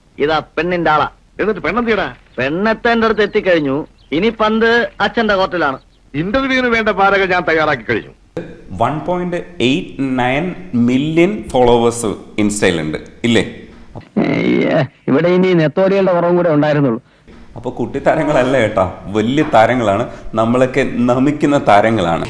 ഇതാ പെണ്ണിന്റെ ആളാ എന്നിട്ട് പെണ്ണെന്തിയടാ പെണ്ണെത്തേന്റെ അടുത്ത് എത്തിക്കഴിഞ്ഞു ഇനി പന്ത് അച്ഛന്റെ കോർട്ടിലാണ് ഇന്റർവ്യൂവിന് വേണ്ട പാരകൾ ഞാൻ തയ്യാറാക്കി കഴിഞ്ഞു one point eight nine million followers ഇൻസ്റ്റയിലുണ്ട് ഇല്ലേ ഇവിടെ ഇനി നെത്തോലികളുടെ കുറവും കൂടെ ഉണ്ടായിരുന്നുള്ളൂ അപ്പോൾ കുട്ടി താരങ്ങളല്ല കേട്ടാ വലിയ താരങ്ങളാണ് നമ്മളൊക്കെ നമിക്കുന്ന താരങ്ങളാണ്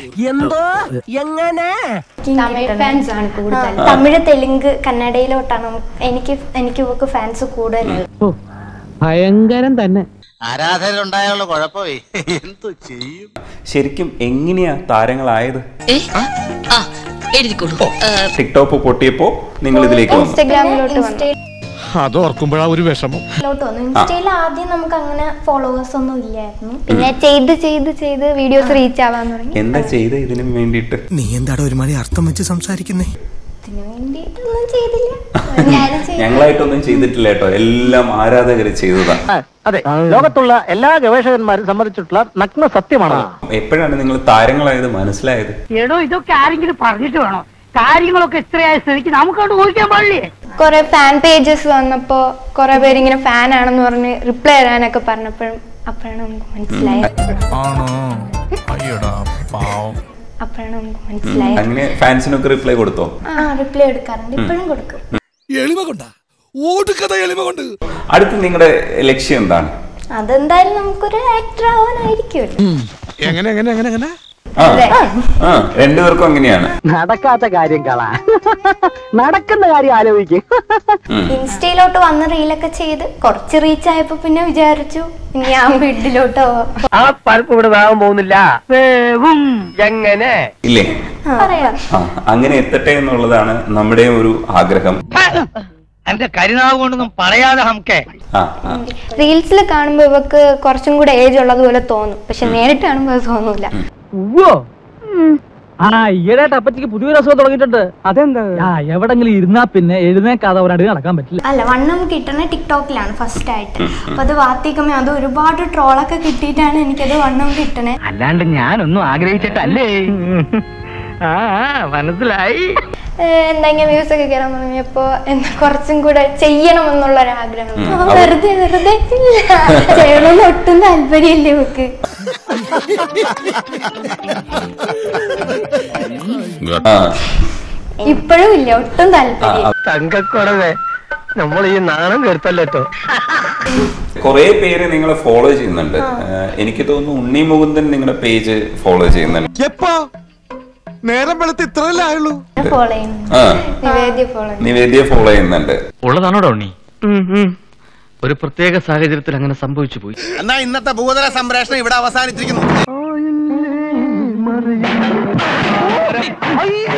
തമിഴ് ഫാൻസ് ആണ് കൂടുതൽ തമിഴ് തെലുങ്ക് കന്നഡയിലോട്ടാണ് നമുക്ക് എനിക്ക് എനിക്ക് ഇവർക്ക് ഫാൻസ് കൂടുതൽ ഭയങ്കരം തന്നെ ആരാധകരുണ്ടായുള്ള കുഴപ്പമേ എന്തു ചെയ്യും ശരിക്കും എങ്ങനെയാ താരങ്ങളായത് എഴുതിക്കോളൂ ടിക്ടോക്ക് പൊട്ടിയപ്പോ നിങ്ങൾ ഇതിലേക്ക് വന്നു ഇൻസ്റ്റഗ്രാമിലോട്ട് വന്നു അതോർക്കുമ്പോഴാ ഒരു വിഷമം ഇൻസ്റ്റയിലോട്ട് വന്നു ഇൻസ്റ്റയിൽ ആദ്യം നമുക്ക് അങ്ങനെ ഫോളോവേഴ്സ് ഒന്നും ഇല്ലായിരുന്നു പിന്നെ ചെയ്ത് ചെയ്ത് ചെയ്ത് വീഡിയോസ് റീച്ച് ആവാൻ തുടങ്ങി എന്താ ചെയ്ത ഇതിനു വേണ്ടിയിട്ട് നീ എന്താടാ ഒരു മണി അർത്ഥം വെച്ച് സംസാരിക്കുന്നേ അതിന് വേണ്ടിയിട്ടൊന്നും ചെയ്തില്ല ഞാനും ചെയ്തു ഞങ്ങളായിട്ടൊന്നും ചെയ്തിട്ടില്ല കേട്ടോ എല്ലാം ആരാധകര് ചെയ്തതാ അതെ ലോകത്തുള്ള എല്ലാ ഗവേഷകന്മാരും സമ്മതിച്ചിട്ടുള്ള നഗ്ന സത്യമാണ് എപ്പോഴാണ് നിങ്ങൾ താരങ്ങളായത് മനസ്സിലായത് എടോ ഇതൊക്കെ ആരെങ്കിലും പറഞ്ഞിട്ട് വേണോ കാര്യങ്ങളൊക്കെ ഇത്രയായ സ്ഥിതിക്ക് നമുക്കവിടെ ഊഹിക്കാൻ പാടില്ലേ കുറെ ഫാൻ പേജസ് വന്നപ്പോ കുറെ പേര് ഇങ്ങനെ ഫാൻ ആണെന്ന് പറഞ്ഞ് റിപ്ലൈ തരാനൊക്കെ പറഞ്ഞപ്പോഴും അപ്പോഴാണ് നമുക്ക് മനസ്സിലായത് ആണോ അയ്യടാ പാവം അപ്പോഴാണ് നമുക്ക് മനസ്സിലായത് അങ്ങനെ ഫാൻസിനൊക്കെ റിപ്ലൈ കൊടുത്തോ ആ റിപ്ലൈ എടുക്കാറുണ്ട് ഇപ്പോഴും കൊടുക്കും എളിമ കൊണ്ടാ ഓടുക്കഥ എളിമ കൊണ്ട് അടുത്ത് നിങ്ങളുടെ ലക്ഷ്യം എന്താണ് അതെന്തായാലും നമുക്കൊരു ആക്ടർ ആവാനായിരിക്കുമല്ലോ എങ്ങനെ എങ്ങനെ എങ്ങനെ എങ്ങനെ ആ അതെ ആ രണ്ടുപേർക്കും അങ്ങനെയാണ് നടക്കാത്ത കാര്യം കള നടക്കുന്ന കാര്യം ആലോചിക്കും ഉം. ഇൻസ്റ്റയിലോട്ട് വന്ന് റീലൊക്കെ ചെയ്ത് കുറച്ച് റീച്ച് ആയപ്പോ പിന്നെ വിചാരിച്ചു ഇനി ഞാൻ വീട്ടിലോട്ടോ ആ പരപ്പ് ഇവിടെ വേഗം പോകുന്നില്ല വേഗം എങ്ങനെ ഇല്ലേ പറയാം ആ അങ്ങനെ എത്തട്ടെ എന്നുള്ളതാണ് നമ്മുടെ ഒരു ആഗ്രഹം എന്റെ കരിനാവ് കൊണ്ടൊന്നും പറയാതെ നമുക്ക് ആ ആ. റീൽസിൽ കാണുമ്പോ ഇവക്ക് കുറച്ചും കൂടെ ഏജ് ഉള്ളതുപോലെ തോന്നും പക്ഷെ നേരിട്ട് കാണുമ്പോ അത് തോന്നൂല ആ ഈയിടെ അപ്പച്ചിക്ക് പുതിയൊരു അസുഖം തുടങ്ങിയിട്ടുണ്ട് അതെന്താ ആ എവിടെങ്കിലും ഇരുന്നാ പിന്നെ എഴുന്നേക്കാതെ ഒരടി നടക്കാൻ പറ്റില്ല അല്ല വണ്ണം കിട്ടണ ടിക്ടോക്കിലാണ് ഫസ്റ്റ് ആയിട്ട് അപ്പൊ അത് വാത്തിക്കുമ്പോ അത് ഒരുപാട് ട്രോളൊക്കെ കിട്ടിയിട്ടാണ് എനിക്കത് വണ്ണം കിട്ടണേ അല്ലാണ്ട് ഞാനൊന്നും ആഗ്രഹിച്ചിട്ടല്ലേ ആ മനസ്സിലായി ഏഹ് എന്തെങ്കിലും വ്യൂസ് ഒക്കെ കയറാൻ തുടങ്ങിയപ്പോ എന്താ കുറച്ചും കൂടെ ചെയ്യണം എന്നുള്ള ഒരു ആഗ്രഹം ഉം. ആ, വെറുതെ വെറുതെ ഇല്ല ചെയ്യണമെന്ന് ഒട്ടും താല്പര്യമില്ല ഇവക്ക് ആ ഇപ്പോഴും ഇല്ല ഒട്ടും താല്പര്യം തങ്കക്കുറവേ നമ്മൾ ഈ നാണം കെടുത്തല്ലോ കുറെ പേര് നിങ്ങളെ ഫോളോ ചെയ്യുന്നുണ്ട് ഏഹ് എനിക്ക് തോന്നുന്നു ഉണ്ണി മുകുന്ദൻ നിങ്ങളുടെ പേജ് ഫോളോ ചെയ്യുന്നുണ്ട് എപ്പോ നേരം വെളുത്ത് ഇത്രയല്ലേ ആയുള്ളൂ ഫോളോ ചെയ്യുന്നു ആ നിവേദ്യ ഫോളോ നിവേദ്യ ഫോളോ ചെയ്യുന്നുണ്ട് ഉള്ളതാണോടോ ഉണ്ണി ഒരു പ്രത്യേക സാഹചര്യത്തിൽ അങ്ങനെ സംഭവിച്ചു പോയി എന്നാ ഇന്നത്തെ ഭൂതല സംപ്രേഷണം ഇവിടെ അവസാനിച്ചിരിക്കുന്നു